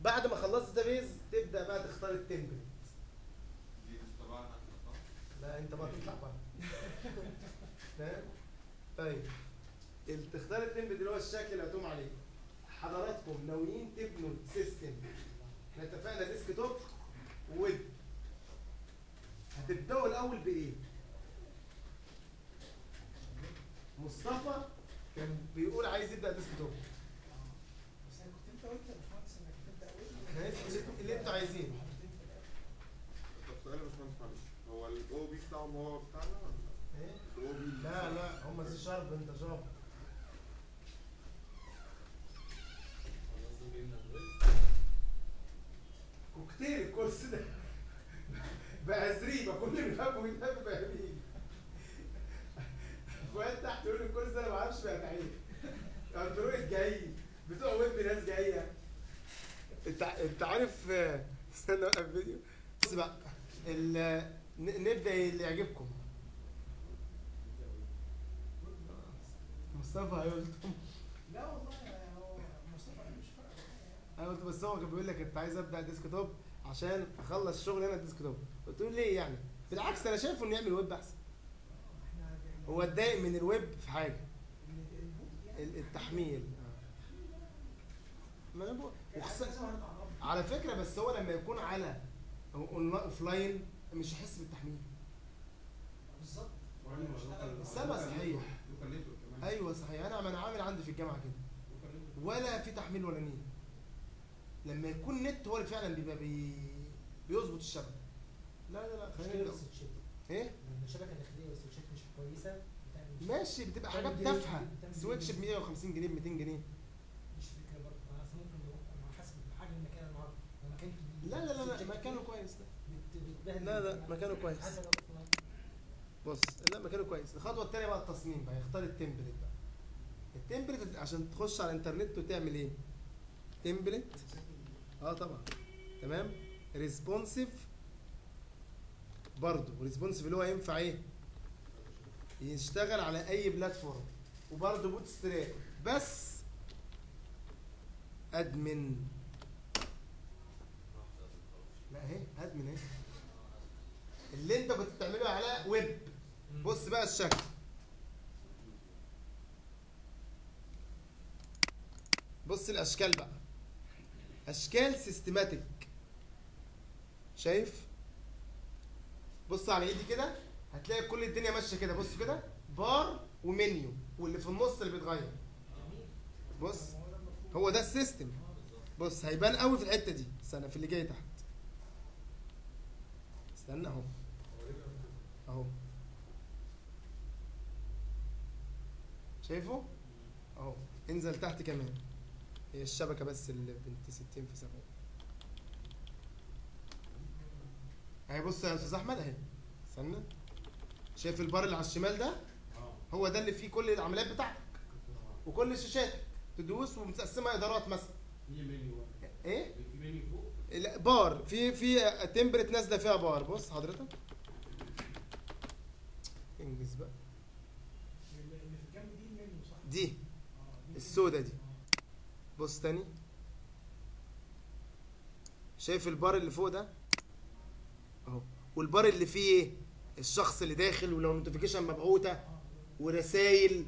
بعد ما خلصت الداتابيز تبدا بقى تختار التمبلت دي مش تبعنا احنا صح؟ لا انت بقى تطلع بقى فاهم طيب ال- تختار التمبلت اللي هو الشكل اللي هتقوم عليه حضراتكم ناويين تبنوا سيستم احنا اتفقنا ديسك توب وويب هتبداوا الاول بايه مصطفى كان بيقول عايز يبدا ديسك توب بس انا كنت انت قلت يا باشمهندس انك هتبدا اول احنا اللي- اللي انتوا عايزينه طب سؤال يا باشمهندس معلش هو الاو بي بتاعهم هو بتاعنا ولا ايه الاو بي لا لا هم سي شارب انت شارب كوكتيل الكورس ده بقى زريبه كل اللي فاهمه بيتفهم فاهمين فؤاد تحت يقول لي الكورس ده انا ما اعرفش بقى تعيين اندرويد جاي بتوع ويب ناس جايه انت انت عارف آه، استنى اوقف فيديو بص بقى ال- ن- نبدا اللي يعجبكم مصطفى هيقولكم لا والله هو مصطفى قال مش فارقه معايا. انا قلت بس هو كان بيقول لك انت عايز ابدا ديسك توب عشان اخلص شغل انا ديسك توب قلت له ليه يعني بالعكس انا شايفه انه يعمل ويب احسن احنا يعني هو اتضايق من الويب في حاجه ال- البوت يعني ال- التحميل ما انا بقول يعني وخص- لازم هنتعرف. على فكره بس هو لما يكون على اوف لاين مش هيحس بالتحميل بالظبط السبب صحيح ايوه صحيح انا ما انا عامل عندي في الجامعه كده ولا في تحميل ولا نيل لما يكون نت هو اللي فعلا بيبقى بي... بيظبط الشبكه لا لا لا خلينا مشكلة نبدأ. السويتشات ايه لما الشبكه الداخليه والسويتشات مش كويسه بتعمل ماشي بتبقى بتعمل حاجات ديلي- تافهه بتعمل سويتش ب ديلي. 150 جنيه ب 200 جنيه مش فكره برضه انا أصل ممكن نروح على حسب حجم المكان النهارده لو مكان كبير لا لا لا لا السويتشات مكانه كتير كويس ده بت- بتبهدل لا، لا، المكان. مكانه كويس. حسب الأوفلاين. بص لا مكانه كويس الخطوه الثانيه بقى التصميم بقى يختار التمبلت بقى التمبلت عشان تخش على الانترنت وتعمل ايه تمبلت اه طبعا تمام ريسبونسيف برضه ريسبونسيف اللي هو ينفع ايه يشتغل على اي بلاتفورم وبرضه بوت ستراب بس ادمن لا اهي ادمن اهي اللي انت كنت بتعمله على ويب بص بقى الشكل بص الاشكال بقى اشكال سيستماتيك شايف بص على ايدي كده هتلاقي كل الدنيا ماشيه كده بص كده بار ومنيو واللي في النص اللي بيتغير بص هو ده السيستم بص هيبان قوي في الحته دي استنى في اللي جاي تحت استنى اهو اهو شايفه اهو انزل تحت كمان هي الشبكه بس اللي بنت 60 في 70 اهي بص يا استاذ احمد اهي استنى شايف البار اللي على الشمال ده هو ده اللي فيه كل العمليات بتاعتك وكل الشاشات تدوس ومتقسمه ادارات مثلا ايه لا بار في في تمبرت نازله فيها بار بص حضرتك انجز بقى اللي اللي في الجنب دي المنيو صح؟ دي اه دي السودة دي بص تاني شايف البار اللي فوق ده اهو والبار اللي فيه ايه الشخص اللي داخل ولو نوتيفيكيشن مبعوثه ورسايل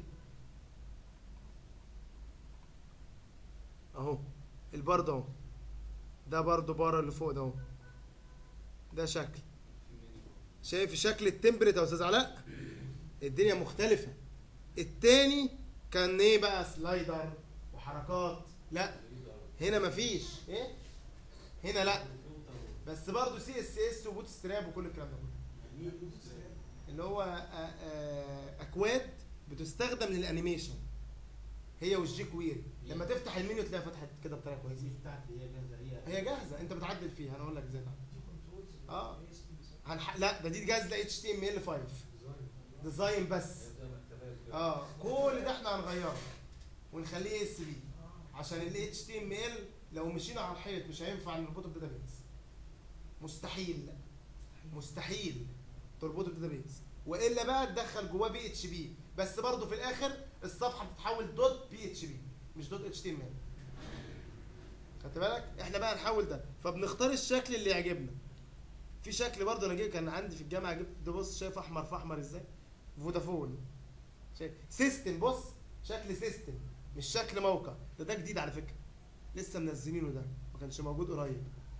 اهو البار ده اهو ده برضه بار اللي فوق ده اهو ده شكل شايف شكل التمبرت يا استاذ علاء الدنيا مختلفه التاني كان ايه بقى سلايدر وحركات لا هنا مفيش ايه هنا لا بس برضه سي اس اس وبوت ستراب وكل الكلام ده كله اللي هو آه، آه، اكواد بتستخدم للانيميشن هي والجي كويري لما تفتح المنيو تلاقيها فتحت كده بطريقه كويسه دي بتاعتي هي جاهزه هي هي جاهزه انت بتعدل فيها انا اقول لك ازاي تعدل. دي كنترولز آه. هنح... لا ده دي جاهزه اتش تي ام ال 5 ديزاين بس اه كل ده احنا هنغيره ونخليه اس بي عشان ال اتش تي ام ال لو مشينا على الحيط مش هينفع نربطه بداتابيز مستحيل مستحيل تربطه بداتابيز والا بقى تدخل جواه بي اتش بي بس برضه في الاخر الصفحه بتتحول دوت بي اتش بي مش دوت اتش تي ام ال خدت بالك احنا بقى نحاول ده فبنختار الشكل اللي يعجبنا في شكل برضه انا جاي كان عندي في الجامعه جبت ده بص شايف احمر في احمر ازاي فودافون شايف سيستم بص شكل سيستم مش شكل موقع ده ده جديد على فكره لسه منزلينه ده ما كانش موجود قريب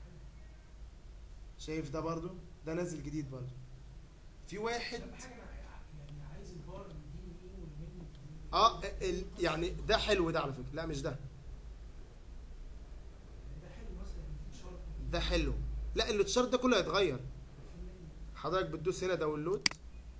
شايف ده برضه ده نازل جديد برضه في واحد طب حاجه انا يعني عايز البار يديني ايه والمنيو يديني إيه؟ اه ال يعني ده حلو ده على فكره لا مش ده يعني ده حلو مثلا يعني في شرط ده حلو لا التشارت ده كله هيتغير في منيو حضرتك بتدوس هنا داونلود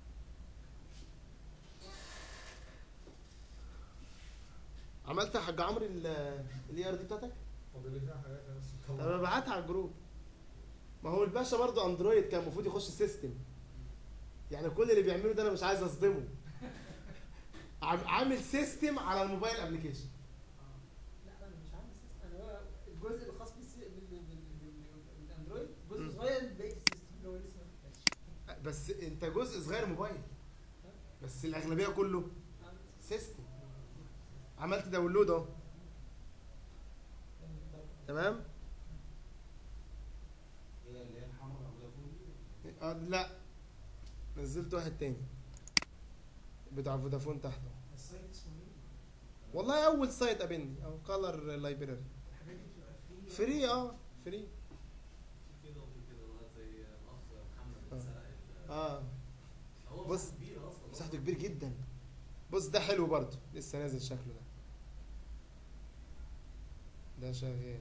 عملت يا حاج عمرو الاي ار دي بتاعتك؟ فاضل لي فيها حاجات أنا بس طب مطلع. ابعتها على الجروب ما هو الباشا برضه اندرويد كان المفروض يخش سيستم يعني كل اللي بيعمله ده انا مش عايز اصدمه عم- عامل سيستم على الموبايل ابلكيشن لا انا مش عامل سيستم انا بقى الجزء الخاص بالسي- بال- بال- بال- بالاندرويد مم. جزء صغير من بقيه السيستم اللي هو لسه ما فتحش بس انت جزء صغير موبايل بس الاغلبيه كله سيستم عملت داونلود اهو تمام هي اللي هي الحمراء فودافون دي آه لا نزلت واحد تاني بتاع فودافون تحته السايت اسمه ايه؟ والله اول سايت قابلني او كولر لايبراري الحاجات دي بتبقى فري فري اه فري في كده وفي كده بقى زي الاخ محمد آه. سرق ال- اه هو بص، مساحته كبيره اصلا مساحته كبير جدا بص ده حلو برضه لسه نازل شكله ده ده شغال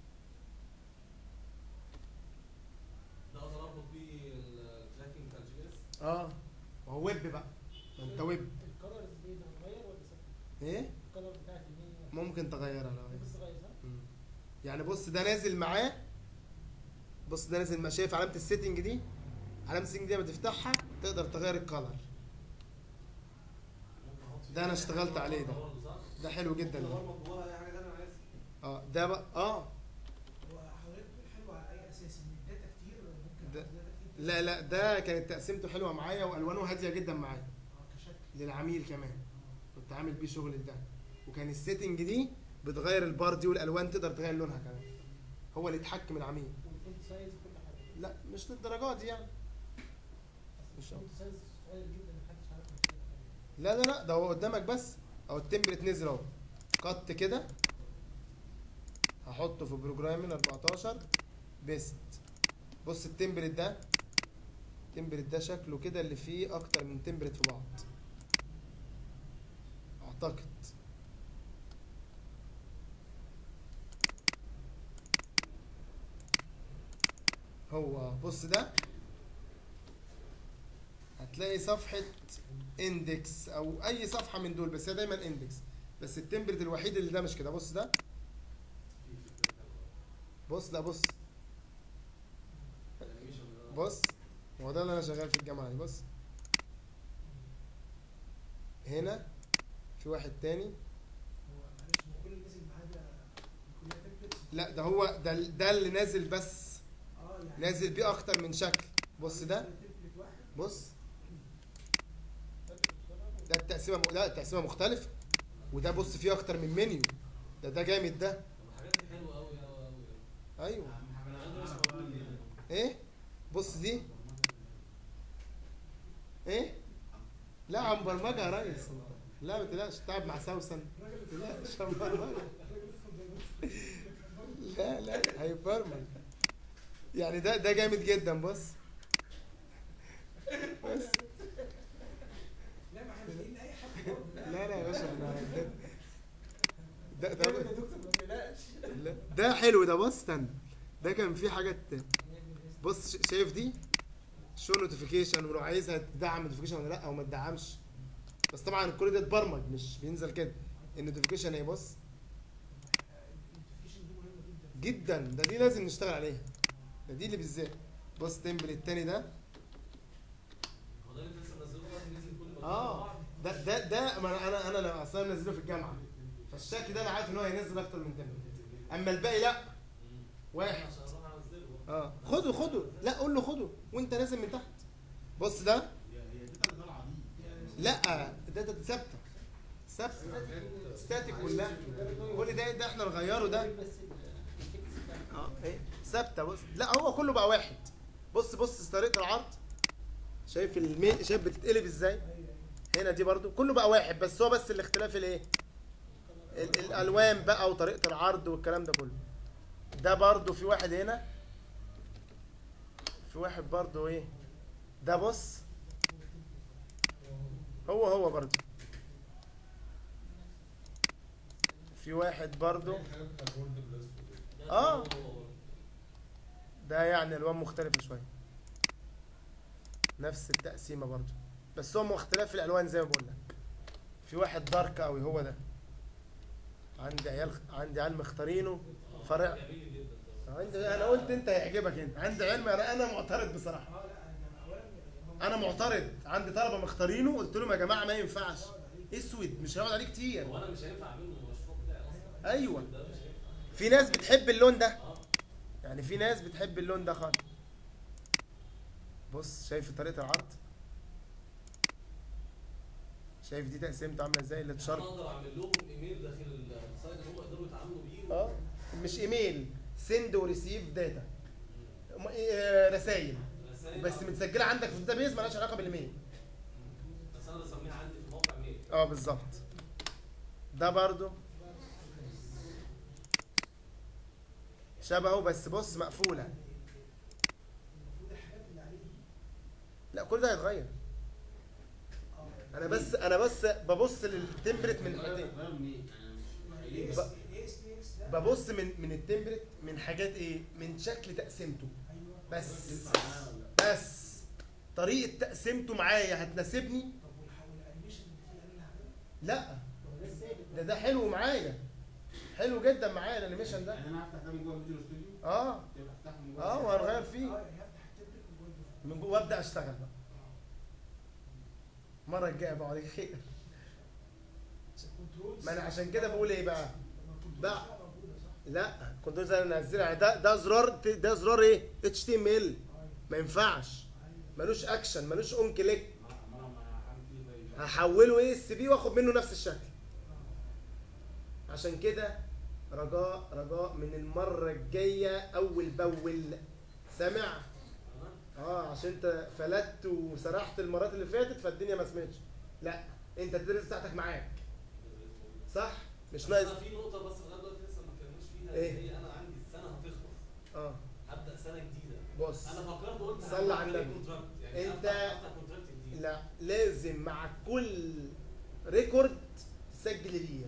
ده اقدر اربط بيه التراكنج بتاع الجي بي اس اه ما هو ويب بقى ما انت ويب الكلرز دي بتتغير ولا ثابته؟ ايه الكلر بتاعت المنيو ممكن تغيرها لو ممكن عايز تتغير صح؟ مم. يعني بص ده نازل معاه بص ده نازل مع شايف علامه السيتنج دي علامه السيتنج دي لما تفتحها تقدر تغير الكلر ممكن احط فيه ده أنا أي اشتغلت حاجة عليه ده. برضه، صح؟ ده حلو جدا ممكن ده اربط جواها اي حاجه تانية انا عايزها اه ده بقى اه هو حضرتك بتقول حلو على اي اساس ان الداتا كتير ممكن ده- أحط داتا كتير لا لا ده كانت تقسيمته حلوه معايا والوانه هاديه جدا معايا اه كشكل للعميل كمان كنت عامل بيه شغل ده وكان السيتنج دي بتغير البار دي والالوان تقدر تغير لونها كمان هو اللي يتحكم العميل والفونت سايز وكل حاجه لا مش للدرجات دي يعني بس مش الفونت سايز صغير جدا محدش عارف يمسكه. لا لا لا ده هو قدامك بس اهو التمبرت نزل اهو قط كده هحطه في بروجرامين 14 بيست بص التمبرت ده التمبرت ده شكله كده اللي فيه اكتر من تمبرت في بعض اعتقد هو بص ده هتلاقي صفحة اندكس او اي صفحة من دول بس هي دايما اندكس بس التمبرت الوحيد اللي ده مش كده بص ده في فكره حلوه بص لا بص الانيميشن ده بص هو ده اللي انا شغال في الجامعة دي بص هنا في واحد تاني هو معلش هو كل اللي نزل معاه ده كلها تمبلتس لا ده هو ده ده اللي نازل بس اه يعني نازل بيه اكتر من شكل بص ده تمبلت واحد بص ده التقسيمة م- لا التقسيمة مختلفة وده بص فيه اكتر من منيو ده ده جامد ده طب الحاجات دي حلوه قوي قوي قوي ايوه انا عايز اسمع مني يعني. ايه بص دي ايه لا عن برمجه يا ريس لا ما تقلقش تعب مع سوسن ما تقلقش عن برمجه لا لا هيبرمج يعني ده ده جامد جدا بص بس لا ما احنا مش لاقيين اي حد برضه لا لا يا باشا احنا ده ده, جامد يا ده, دكتور ما تقلقش لا، ده حلو ده بص استنى ده كان فيه حاجات بص ش- شايف دي شو نوتيفيكيشن ولو عايزها تدعم نوتيفيكيشن ولا لا او ما تدعمش بس طبعا كل ده اتبرمج مش بينزل كده النوتيفيكيشن اهي بص النوتيفيكيشن دي مهمه جدا جدا ده دي لازم نشتغل عليها ده دي اللي بالذات بص تمبل التاني ده هو ده اللي لسه منزله دلوقتي نزل كل ما اه ده ده ده ما انا انا انا اصلا منزله في الجامعه فالشكل ده انا عارف ان هو هينزل اكتر من تمبل اما الباقي لا واحد عشان اروح انزله اه خده خده لا قول له خده وانت نازل من تحت بص ده هي هي دي اللي طالعه دي لا ده ده ثابته ثابته ستاتيك كلها كل ده ده احنا نغيره ده بس الفكره اه ايه ثابته بص لا هو كله بقى واحد بص بص طريقه العرض شايف المي... شايف بتتقلب ازاي هنا دي برضو كله بقى واحد بس هو بس الاختلاف الايه ال- الالوان بقى وطريقه العرض والكلام ده كله ده برضو في واحد هنا في واحد برضو ايه ده بص هو هو برضو في واحد برضو آه. ده يعني الوان مختلفه شويه نفس التقسيمه برضو بس هو اختلاف الالوان زي ما بقول لك في واحد دارك قوي هو ده عندي عيال عندي عيال مختارينه فرق جميل جدا ده. عندي انا قلت انت هيعجبك انت عندي علم انا انا معترض بصراحه اه لا انا اولا هم- انا معترض عندي طلبه مختارينه قلت لهم يا جماعه ما ينفعش اسود مش هيقعد عليه كتير هو انا مش هينفع اعمله المشروع بتاعي اصلا ايوه ده مش هينفع في ناس بتحب اللون ده اه يعني في ناس بتحب اللون ده خالص بص شايف طريقه العرض شايف دي تقسيمته عامله ازاي اللي انا اتشرط اقدر اعمل لهم ايميل داخل السايت هم يقدروا يتعاملوا بيه اه مش ايميل سند وريسيف داتا مم. رسائل رسائل بس آه. متسجله عندك في الداتابيز مالهاش علاقه بالايميل بس انا بسميها عندي في الموقع ميل اه بالظبط ده برضو شبهه بس بص مقفوله المفروض الحاجات اللي عليه دي لا كل ده هيتغير اه انا بس انا بس ببص للتمبريت من حاجتين الاي اس ب- الاي اس تي اكس ده ببص من من التمبريت من حاجات ايه من شكل تقسيمته ايوه بس بس طريقه تقسيمته معايا هتناسبني طب والح- والانيميشن اللي فيه انا اللي هعمله لا ده ده حلو معايا حلو جدا معايا الانيميشن ده يعني انا هفتح ده من جوه فيديو ستوديو اه يبقى افتحه من جوه اه وهنغير فيه اه يعني هفتح التمبلت من جوه الدوس. من جوه وابدا اشتغل بقى المره الجايه بقى عليك خير كنترول ما انا عشان كده بقول ايه بقى بقى. بقى موجوده صح؟ لا كنت زي انا انزلها يعني ده ده زرار ده زرار ايه اتش تي ام ال ايوه ما ينفعش ايوه ملوش اكشن ملوش اون كليك ما انا ما هعمل فيه زي هحوله ايه اس بي واخد منه نفس الشكل عشان كده رجاء رجاء من المره الجايه اول باول سامع اه عشان انت فلت وسرحت المرات اللي فاتت فالدنيا ما سمعتش لا انت التدريس بتاعتك معاك صح مش بس ناقص انا في نقطه بس لغايه دلوقتي لسه ما اتكلمناش فيها إيه؟ اللي هي انا عندي السنه هتخلص اه هبدا سنه جديده بص انا فكرت قلت صلى على هعمل النبي. كونتراكت يعني أنت- أفتح- أفتح كونتراكت جديد لا لازم مع كل ريكورد تسجل الير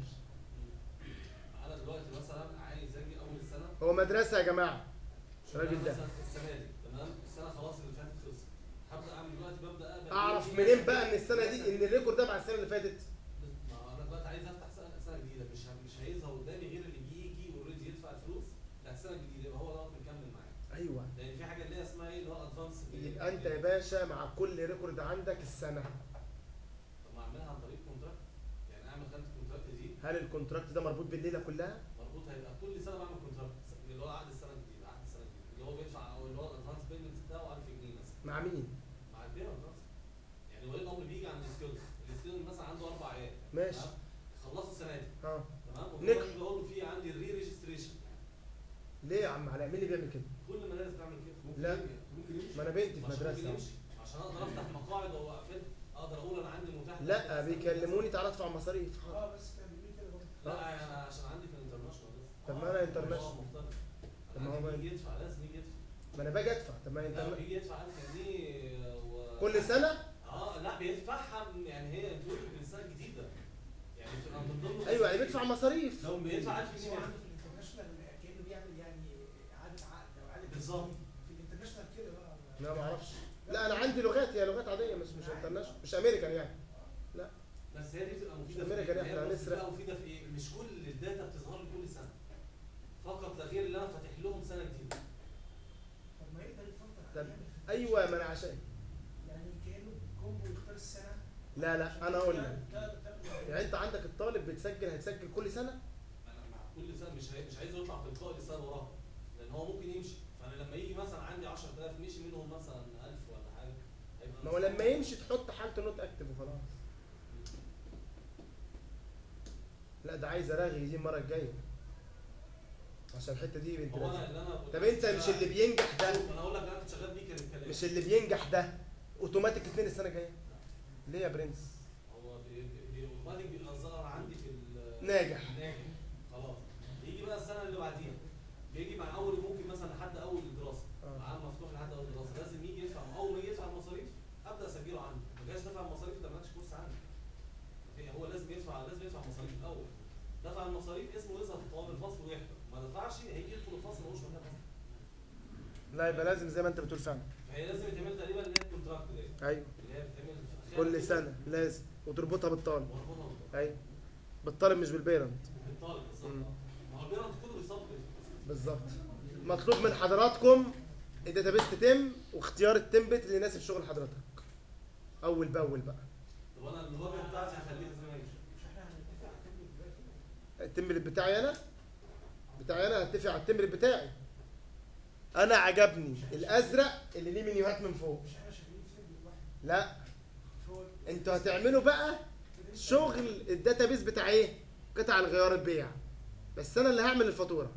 انا دلوقتي مثلا عايز اجي اول السنه هو مدرسه يا جماعه الراجل ده مثلا السنه دي تمام السنه خلاص اللي فاتت خلصت هبدا اعمل دلوقتي ببدا اقبل اعرف إيه؟ منين بقى ان السنه دي ان الريكورد ده مع السنه اللي فاتت ما هو انا دلوقتي عايز افتح سنه سنه جديده مش ه- مش هيظهر قدامي غير اللي بيجي اوريدي يدفع الفلوس بتاع السنه الجديده يبقى هو دوت مكمل معايا ايوه لان في حاجه اللي هي اسمها ايه اللي هو ادفانس يبقى انت يا باشا مع كل ريكورد عندك السنه طب ما اعملها عن طريق كونتراكت يعني اعمل خانه الكونتراكت دي هل الكونتراكت ده مربوط بالليله كلها مربوط هيبقى كل سنه بعمل كونتراكت اللي هو عقد السنه الجديده عقد السنه الجديده اللي هو بيدفع او اللي هو الادفانس بيمنت بتاعه 1000 جنيه مثلا مع مين مع البيرنت مثلا يعني ولي الامر بيجي عند الستودنت الستودنت مثلا عنده اربع عيال ماشي تمام؟ خلصوا السنه دي اه تمام نك- وبقول بقول له في عندي الري ريجستريشن ليه يا عم علاء مين اللي بيعمل كده كل المدارس بتعمل كده ممكن لا. يمشي. ممكن يمشي ما انا بنتي في عشان ممكن مدرسه يمشي عشان اقدر افتح مقاعد واقفل اقدر اقول انا عندي متاح لا بيكلموني تعالى ادفع مصاريف اه بس كان بيقول كده برضه لا انا عشان عندي في الانترناشونال بس طب ما أنا international. الموضوع مختلف طب ما انا هو عندي ما- بيجي يدفع لازم يجي يدفع ما انا باجي ادفع طب ما لا انت بيجي يدفع 1000 جنيه و... كل سنه اه لا بيدفعها من- يعني هي انكلودد من السنه الجديده يعني بتبقى من ضمن ايوه يعني بيدفع مصاريف لو بيدفع 1000 بس جنيه هو عنده في الانترناشونال كانه بيعمل يعني اعاده عقد او اعاده بالظبط. تسجيل. في الانترناشونال كده بقى لا ما اعرفش لا انا عندي لغات هي لغات عاديه مش مش انترناشونال مش امريكان يعني بس هي دي بتبقى مفيده مش في أمريكا إيه؟ دي إحنا هي بس هنسرق. بتبقى مفيده في ايه؟ مش كل الداتا بتظهر لي كل سنه فقط لا غير اللي انا فاتح لهم سنه جديده طب ما يقدر يفلتر طب عليها بالفلتر. ايوه ما انا عشان يعني كانه كومبو يختار السنه لا لا انا اقول لك ده- ده- ده- يعني انت عندك الطالب بتسجل هتسجل كل سنه انا مع كل سنه مش هي- مش عايزه يطلع تلقائي السنه اللي وراها لان هو ممكن يمشي فانا لما يجي مثلا عندي 10000 مشي منهم مثلا 1000 ولا حاجه هيبقى ما هو لما يمشي تحط حالته نوت اكتف وخلاص لا ده عايز رغي دي المره الجايه عشان الحته دي بنت هو لازم. انا اللي انا كنت طب انت مش اللي بينجح ده شوف، انا اقول لك انا كنت شغال بيه كان الكلام مش اللي بينجح ده اوتوماتيك اتنين السنه الجايه ليه يا برنس هو بي- بي- بي- اوتوماتيك بيبقى الظاهر عندي في ال- ناجح ناجح خلاص يجي بقى السنه اللي بعديها بيجي مع اول ممكن مثلا لحد اول الدراسه آه. معاه مفتوح لحد اول الدراسه لازم يجي يدفع اول ما يجي يدفع المصاريف ابدا اسجله عندي ما جاش دفع المصاريف ده مالكش كورس عندي في- هو لازم يدفع لازم يدفع المصاريف الاول دفع المصاريف اسمه يظهر في طوابق الفصل ويحضر ما دفعش هيجي يدخل الفصل ملوش مكان اصلا لا يبقى لازم زي ما انت بتقول فعلا فهي لازم يتعمل تقريبا اللي هي الكونتراكت ديت ايوه اللي هي بتتعمل في كل سنه لازم وتربطها بالطالب وربطها بالطالب. ايوه بالطالب مش بالبيرنت بالطالب بالظبط مم. ما هو البيرنت كله بيصب بالظبط مطلوب من حضراتكم الداتابيس تتم واختيار التمبلت اللي يناسب شغل حضرتك اول باول بقى طب انا الواجهه بتاعتي هخليها زي ما هي مش احنا هنتفق على التمرين دلوقتي التمبلت بتاعي انا بتاعي انا هتفق على التمبلت بتاعي انا عجبني الازرق اللي ليه منيوهات من فوق مش احنا شغالين في تمرين واحد لا مش هو انتوا هتعملوا بقى شغل الداتابيس بتاع ايه قطع الغيار البيع بس انا اللي هعمل الفاتوره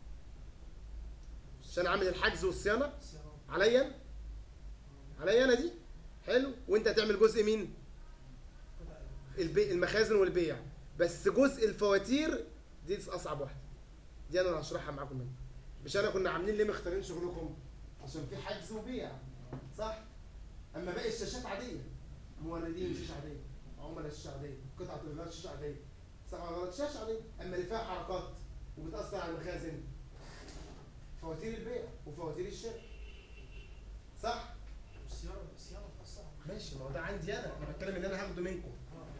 عشان اعمل الحجز والصيانه الصيانة. عليا عليا انا دي حلو وانت هتعمل جزء مين قطع البي... المخازن والبيع بس جزء الفواتير دي اصعب واحده دي انا اللي هشرحها معاكم هنا مش انا كنا عاملين ليه مختارين شغلكم عشان في حجز وبيع صح اما باقي الشاشات عاديه موردين شاشه عاديه عملاء شاشه عاديه قطعه الغاز شاشه عاديه صح ولا غلط شاشه عاديه اما اللي فيها حركات وبتاثر على المخازن فواتير البيع وفواتير الشراء صح الصيانة الصيانة بتأثر على ماشي ما هو ده عندي انا انا بتكلم ان انا هاخده منكم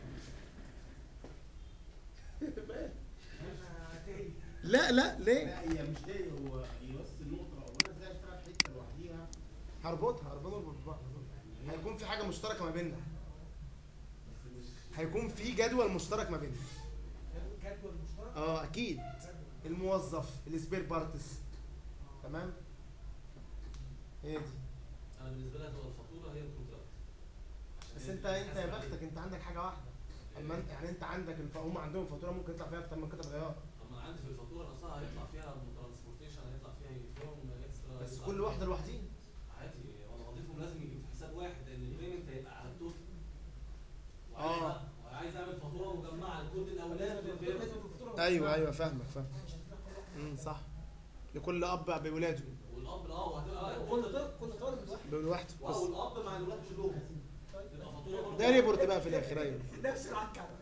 انا تاني لا لا ليه لا هي مش دي هو هي بس النقطة هو انا ازاي اشتغل حتة لوحديها هربطها هربطها ببعض يعني هي هيكون في حاجه مشتركه ما بيننا بس مش هيكون في جدول مشترك ما بيننا جدول مشترك اه اكيد جدول. الموظف السبير بارتس تمام هي دي انا بالنسبه لي هتبقى الفاتوره هي الكونتراكت بس انت انت يا بختك انت عندك حاجه واحده اما انت يعني انت عندك الف... هم عندهم فاتوره ممكن يطلع فيها اكتر من قطعه غيار اما عندي في الفاتوره نفسها هيطلع فيها ترانسبورتيشن هيطلع فيها يونيفورم اكسترا بس هيطلع كل فيها- واحده لوحدين عادي وانا هضيفهم لازم يجي في حساب واحد لان البيمنت هيبقى على التوتال وعايز آه. وعايز اعمل فاتوره مجمعه الكود الاولاني لازم بالفيرس. لازم الفاتورة ايوه ايوه فاهمك فاهم عشان كده كل واحد امم صح لكل اب بولاده والاب اه وهتبقى كل طالب كل طالب لوحده بولاده اه بس والاب مع الولاد كلهم تبقى فاتوره برضه ده ريبورت بقى في الاخر ايوه نفس العكة